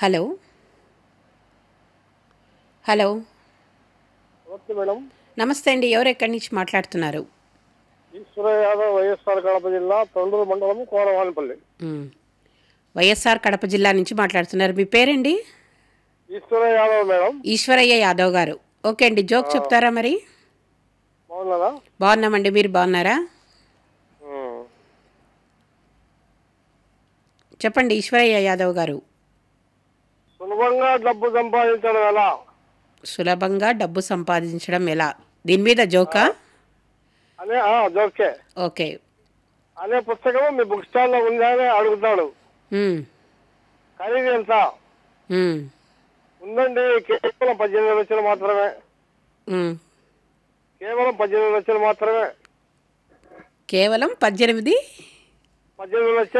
Hello hello okay madam నమస్తే అండి ఎవరు ఎక్కడి నుంచి మాట్లాడుతున్నారు ఈశ్వర యాదవ్ వైఎస్ఆర్ కడప జిల్లా తొండూరు మండలం కోరవానిపల్లి మ్. వైఎస్ఆర్ కడప జిల్లా నుంచి మాట్లాడుతున్నారు మీ పేరండి ఈశ్వర యాదవ్ మేడం ఈశ్వరయ్య యాదవ్ గారు ఓకే అండి జోక్ చెప్తారా మరి బాగున్నారా బాగున్నామండి మీరు బాగున్నారా ఉమ్. చెప్పండి ఈశ్వరయ్య యాదవ్ గారు సులభంగా డబ్బు సంపాదించడం ఎలా సులభంగా డబ్బు సంపాదించడం ఎలా దీని మీద జోకా అనే ఆ, జోకే ఓకే అనే పుస్తకం మీ బుక్ స్టాల్లో ఉందా అని అడుగుతాడు మ్. ఖరీదు ఎంత మ్. ఉందండి కేవలం పద్దెనిమిది లక్షలు మాత్రమే మ్. కేవలం పద్దెనిమిది లక్షలు మాత్రమే కేవలం పద్దెనిమిది పద్దెనిమిది లక్షలు